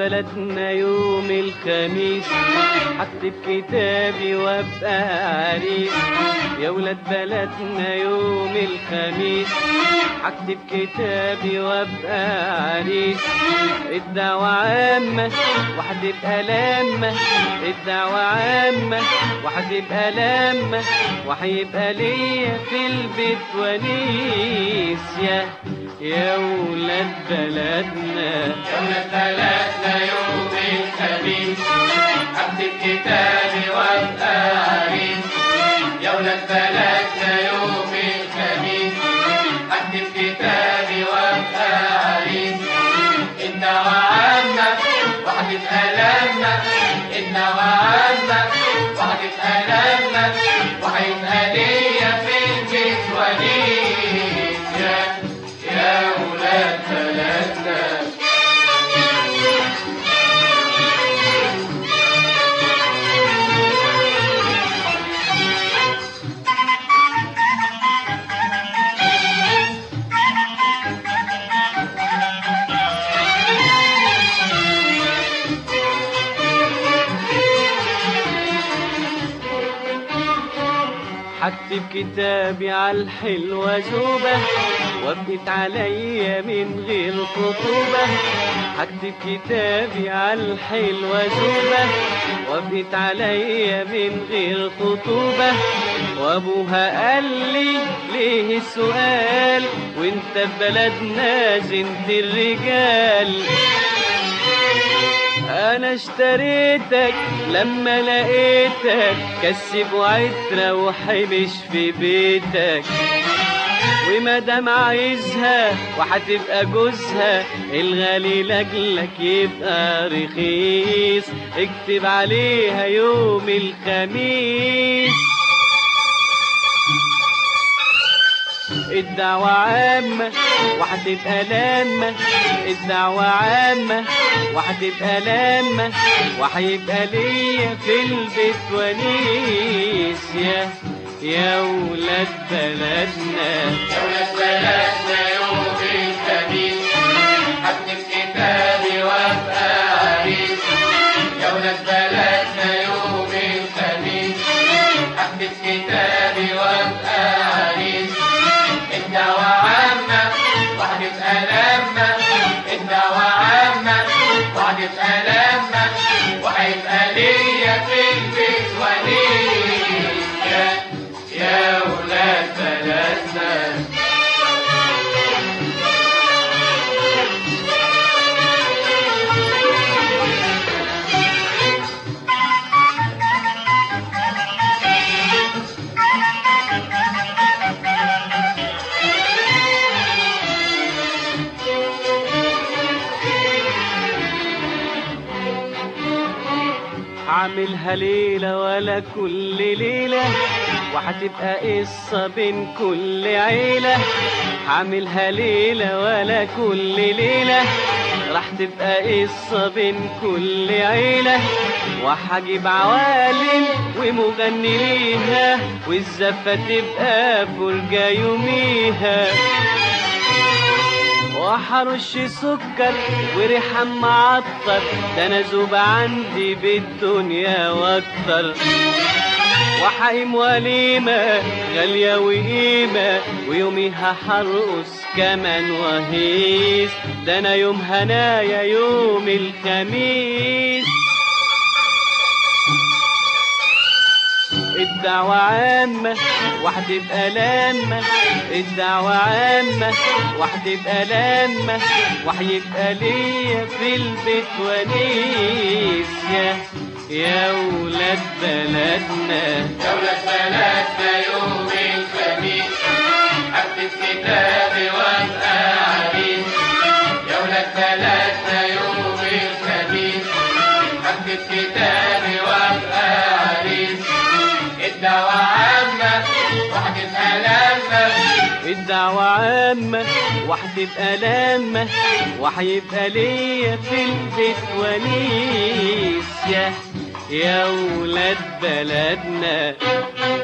بلدنا يوم الخميس هكتب كتابي وابقى عريس يا ولاد بلدنا يوم الخميس هكتب كتابي وابقى عريس الدعوة عامة وهتبقى لامة الدعوة عامة وهتبقى لامة وهيبقى ليا في البيت ونيس يا يا ولاد بلدنا يا ولاد بلدنا يوم الخميس اكتب كتابي وابقى عريس يا ولاد بلدنا يوم الخميس اكتب كتابي وابقى عريس الدعوة عامة وهتبقى لامة الدعوة عامة وهتبقى لامة وهيبقى ليا في البيت ونيس يا يا ولاد بلدنا هكتب كتابي على الحلوة زوبة وابقت عليا من غير خطوبة هكتب كتابي على الحلوة زوبة وابقت عليا من غير خطوبة وابوها قال لي ليه السؤال وانت في بلدنا زنت الرجال انا اشتريتك لما لقيتك كسب وعترة وحبش في بيتك ومادام عايزها وهتبقى جوزها الغالي لاجلك يبقى رخيص اكتب عليها يوم الخميس الدعوة عامة وهتبقى لامة الدعوة عامة وهتبقى لامة وهيبقى ليا في البيت ونيس يا يا ولاد بلدنا يا ولاد بلدنا يوم الخميس هكتب كتابي وابقى عريس يا ولاد بلدنا يوم الخميس هكتب كتابي وابقى عريس الدعوة عامة وهتبقى لامة الدعوة عامة وهتبقى لامة وهيبقى ليا في البيت وليس يا يا ولاد بلدنا هعملها ليلة ولا كل ليلة وهتبقى قصة بين كل عيلة هعملها ليلة ولا كل ليلة راح تبقى قصة بين كل عيلة وهجيب عوالم ومغني ليها والزفة تبقى فرجة يوميها وحرش سكر وريحة معطر ده انا زوب عندي بالدنيا واكتر وحقيم وليمة غالية وقيمة ويوميها حرقص كمان وهيس ده انا يوم هنايا يوم الخميس الدعوة عامة وهتبقى لامة الدعوة عامة وهتبقى لامة وهيبقى ليا في البيت ونيس يا يا ولاد بلدنا يا ولاد بلدنا يوم الخميس هكتب كتابي وابقى عريس يا ولاد بلدنا يوم الخميس هكتب كتابي وابقى عريس الدعوة عامة وهتبقى لامة الدعوة عامة وهتبقى لامة وهيبقى ليا في البيت ونيس يا يا ولاد بلدنا